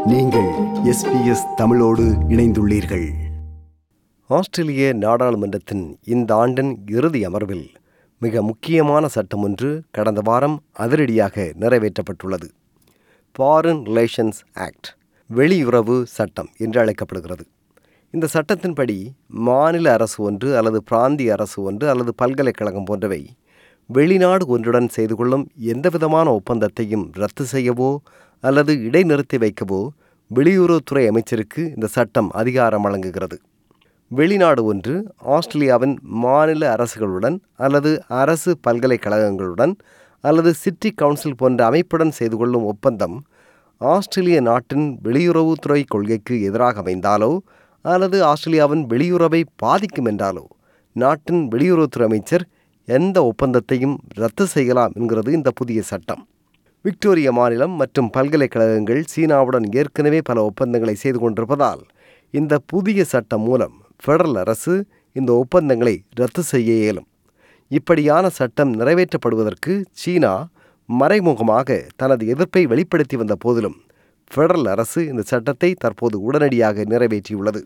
நீங்கள் எஸ்பிஎஸ் தமிழோடு இணைந்துள்ளீர்கள் ஆஸ்திரேலிய நாடாளுமன்றத்தின் இந்த ஆண்டின் இறுதி அமர்வில் மிக முக்கியமான சட்டம் ஒன்று கடந்த வாரம் அதிரடியாக நிறைவேற்றப்பட்டுள்ளது ஃபாரின் ரிலேஷன்ஸ் ஆக்ட் வெளியுறவு சட்டம் என்று அழைக்கப்படுகிறது இந்த சட்டத்தின்படி மாநில அரசு ஒன்று அல்லது பிராந்திய அரசு ஒன்று அல்லது பல்கலைக்கழகம் போன்றவை வெளிநாடு ஒன்றுடன் செய்து கொள்ளும் எந்தவிதமான ஒப்பந்தத்தையும் ரத்து செய்யவோ அல்லது இடைநிறுத்தி வைக்கவோ வெளியுறவுத்துறை அமைச்சருக்கு இந்த சட்டம் அதிகாரம் வழங்குகிறது வெளிநாடு ஒன்று ஆஸ்திரேலியாவின் மாநில அரசுகளுடன் அல்லது அரசு பல்கலைக்கழகங்களுடன் அல்லது சிட்டி கவுன்சில் போன்ற அமைப்புடன் செய்து கொள்ளும் ஒப்பந்தம் ஆஸ்திரேலிய நாட்டின் வெளியுறவுத்துறை கொள்கைக்கு எதிராக அமைந்தாலோ அல்லது ஆஸ்திரேலியாவின் வெளியுறவை பாதிக்கும் என்றாலோ நாட்டின் வெளியுறவுத்துறை அமைச்சர் எந்த ஒப்பந்தத்தையும் ரத்து செய்யலாம் என்கிறது இந்த புதிய சட்டம் விக்டோரியா மாநிலம் மற்றும் பல்கலைக்கழகங்கள் சீனாவுடன் ஏற்கனவே பல ஒப்பந்தங்களை செய்து கொண்டிருப்பதால் இந்த புதிய சட்டம் மூலம் ஃபெடரல் அரசு இந்த ஒப்பந்தங்களை ரத்து செய்ய இயலும் இப்படியான சட்டம் நிறைவேற்றப்படுவதற்கு சீனா மறைமுகமாக தனது எதிர்ப்பை வெளிப்படுத்தி வந்த போதிலும் ஃபெடரல் அரசு இந்த சட்டத்தை தற்போது உடனடியாக நிறைவேற்றியுள்ளது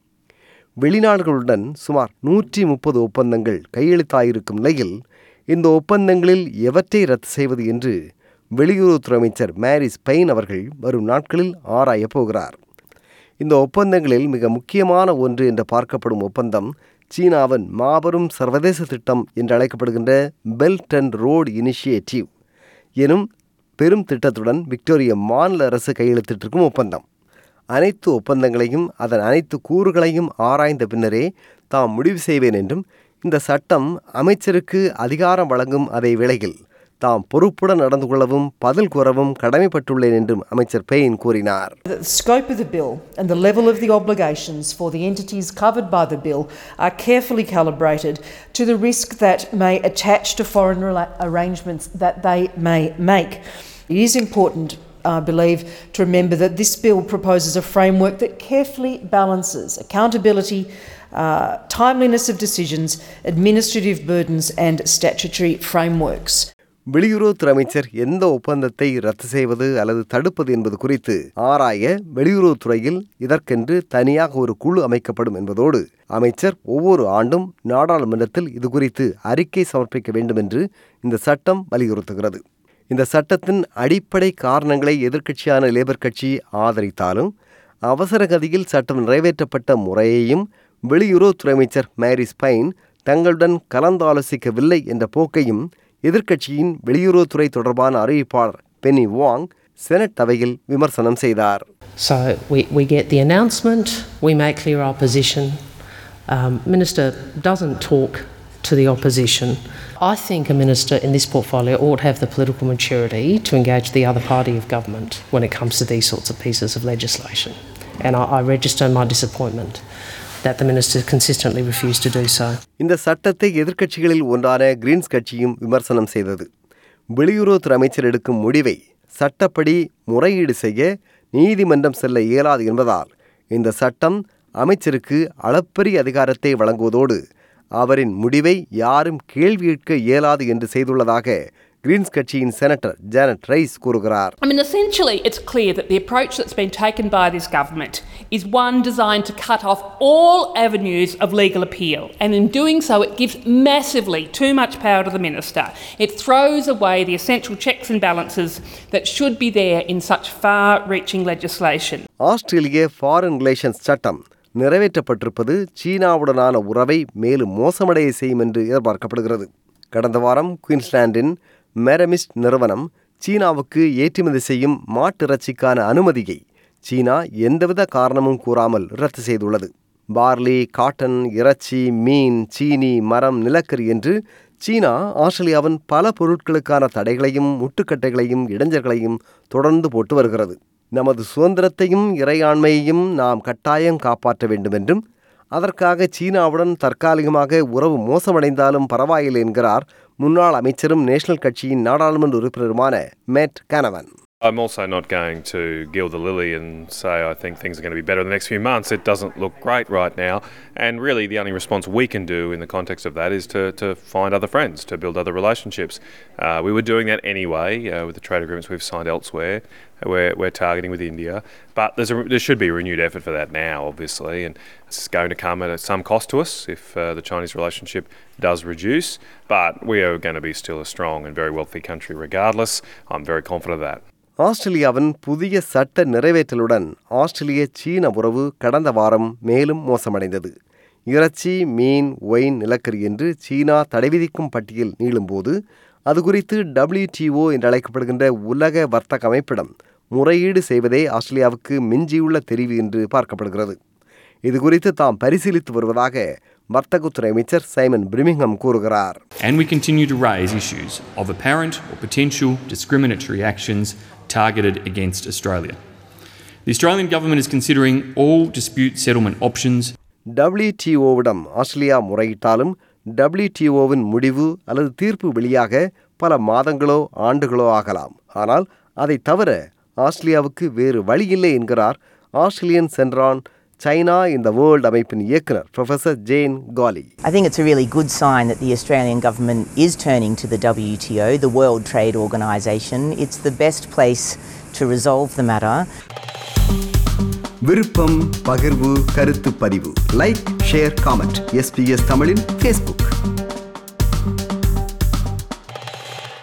வெளிநாடுகளுடன் சுமார் நூற்றி முப்பது ஒப்பந்தங்கள் கையெழுத்தாயிருக்கும் நிலையில் இந்த ஒப்பந்தங்களில் எவற்றை ரத்து செய்வது என்று வெளியுறவுத்துறை அமைச்சர் மேரிஸ் பெயின் அவர்கள் வரும் நாட்களில் ஆராயப் போகிறார் இந்த ஒப்பந்தங்களில் மிக முக்கியமான ஒன்று என்று பார்க்கப்படும் ஒப்பந்தம் சீனாவின் மாபெரும் சர்வதேச திட்டம் என்று அழைக்கப்படுகின்ற பெல்ட் அண்ட் ரோடு இனிஷியேட்டிவ் எனும் பெரும் திட்டத்துடன் விக்டோரிய மாநில அரசு கையெழுத்திட்டிருக்கும் ஒப்பந்தம் அனைத்து ஒப்பந்தங்களையும் அதன் அனைத்து கூறுகளையும் ஆராய்ந்த பின்னரே தாம் முடிவு செய்வேன் என்றும் இந்த சட்டம் அமைச்சருக்கு அதிகாரம் வழங்கும் அதே வேளையில் தாம் பொறுப்புடன் நடந்து கொள்ளவும் பதில் கூறவும் கடமைப்பட்டுள்ளேன் என்றும் அமைச்சர் பெயின் கூறினார் The scope of the bill and the level of the obligations for the entities covered by the bill are carefully calibrated to the risk that may attach to foreign rela- arrangements that they may make. It is important, I believe, to remember that this bill proposes a framework that carefully balances accountability, uh, timeliness of decisions, administrative burdens, and statutory frameworks. வெளியுறவுத்துறை அமைச்சர் எந்த ஒப்பந்தத்தை ரத்து செய்வது அல்லது தடுப்பது என்பது குறித்து ஆராய வெளியுறவுத்துறையில் இதற்கென்று தனியாக ஒரு குழு அமைக்கப்படும் என்பதோடு அமைச்சர் ஒவ்வொரு ஆண்டும் நாடாளுமன்றத்தில் இது குறித்து அறிக்கை சமர்ப்பிக்க வேண்டும் என்று இந்த சட்டம் வலியுறுத்துகிறது இந்த சட்டத்தின் அடிப்படை காரணங்களை எதிர்க்கட்சியான லேபர் கட்சி ஆதரித்தாலும் அவசர கதியில் சட்டம் நிறைவேற்றப்பட்ட முறையையும் வெளியுறவுத்துறை அமைச்சர் மேரிஸ் பைன் தங்களுடன் கலந்தாலோசிக்கவில்லை என்ற போக்கையும் எதிர்க்கட்சியின் வெளியுறவுத்துறை தொடர்பான அறிவிப்பாளர் பெனி வாங் செனட் அவையில் விமர்சனம் செய்தார் So we, we get the announcement, we make clear our position. Um, minister doesn't talk to the opposition. I think a minister in this portfolio ought to have the political maturity to engage the other party of government when it comes to these sorts of pieces of legislation. And I, I register my disappointment that the minister consistently refused to do so. இந்த சட்டத்தை எதிர்க்கட்சிகளில் ஒன்றான Green's கட்சியும் விமர்சனம் செய்தது வெளியுறவுத்துறை அமைச்சர் எடுக்கும் முடிவை சட்டப்படி முறையீடு செய்ய நீதிமன்றம் செல்ல இயலாது என்பதால் இந்த சட்டம் அமைச்சருக்கு அளப்பரிய அதிகாரத்தை வழங்குவதோடு அவரின் முடிவை யாரும் கேள்வி கேட்க இயலாது என்று செய்துள்ளதாக கிரீன்ஸ் கட்சியின் செனட்டர் ஜானட் ரைஸ் கூறுகிறார் I mean, essentially, it's clear that the approach that's been taken by this government is one designed to cut off all avenues of legal appeal. And in doing so, it gives massively too much power to the minister. It throws away the essential checks and balances that should be there in such far reaching legislation. ஆஸ்திரேலிய foreign relations சட்டம் நிறைவேற்றப்பட்டிருப்பது சீனாவுடனான உறவை மேலும் மோசமடைய செய்யும் என்று எதிர்பார்க்கப்படுகிறது கடந்த வாரம் குயின்ஸ்லாண்டின் மெரமிஸ்ட் நிறுவனம் சீனாவுக்கு ஏற்றுமதி செய்யும் மாட்டிறைச்சிக்கான அனுமதியை சீனா எந்தவித காரணமும் கூறாமல் ரத்து செய்துள்ளது பார்லி காட்டன் இறைச்சி மீன் சீனி மரம் நிலக்கரி என்று சீனா ஆஸ்திரேலியாவின் பல பொருட்களுக்கான தடைகளையும் முட்டுக்கட்டைகளையும் இடைஞ்சல்களையும் தொடர்ந்து போட்டு வருகிறது நமது சுதந்திரத்தையும் இறையாண்மையையும் நாம் கட்டாயம் காப்பாற்ற வேண்டும் என்றும் அதற்காக சீனாவுடன் தற்காலிகமாக உறவு மோசமடைந்தாலும் பரவாயில்லை என்கிறார் முன்னாள் அமைச்சரும் நேஷனல் கட்சியின் நாடாளுமன்ற உறுப்பினருமான Matt Canavan I'm also not going to gild the lily and say I think things are going to be better in the next few months. It doesn't look great right now. And really, the only response we can do in the context of that is to, to find other friends, to build other relationships. Uh, we were doing that anyway uh, with the trade agreements we've signed elsewhere. We're, we're targeting with India. But there's a, there should be a renewed effort for that now, obviously. And it's going to come at some cost to us if uh, the Chinese relationship does reduce. But we are going to be still a strong and very wealthy country regardless. I'm very confident of that. ஆஸ்திரேலியாவின் புதிய சட்ட நிறைவேற்றலுடன் ஆஸ்திரேலிய சீன உறவு கடந்த வாரம் மேலும் மோசமடைந்தது இறைச்சி மீன் wine நிலக்கரி என்று சீனா தடை விதிக்கும் பட்டியல் நீளும்போது அது குறித்து டபிள்யூடிஓ என்று அழைக்கப்படுகின்ற உலக வர்த்தக அமைப்பிடம் முறையீடு செய்வதே ஆஸ்திரேலியாவுக்கு மிஞ்சியுள்ள தெரிவு என்று பார்க்கப்படுகிறது இது குறித்து தாம் பரிசீலித்து வருவதாக வர்த்தகத்துறை அமைச்சர் சைமன் பிரிமிங்ஹம் கூறுகிறார் And we continue to raise issues of apparent or potential discriminatory actions targeted against Australia. The Australian Government is considering all dispute settlement options டபிள்யூடிஓவிடம் ஆஸ்திரேலியா முறையிட்டாலும் டபிள்யூடிஓவின் முடிவு அல்லது தீர்ப்பு வெளியாக பல மாதங்களோ ஆண்டுகளோ ஆகலாம் ஆனால் அதை தவிர ஆஸ்திரேலியாவுக்கு வேறு வழியில்லை என்கிறார் ஆஸ்திரேலியன் சென்றான் சைனா இந்த வேர்ல்ட் அமைப்பின் இயக்குனர் professor Jane Golley I think it's a really good sign that the Australian government is turning to the WTO, the World Trade Organisation. It's the best place to resolve the matter. விருப்பம் பகிர்வு கருத்து பதிவு like share comment SBS தமிழின் Facebook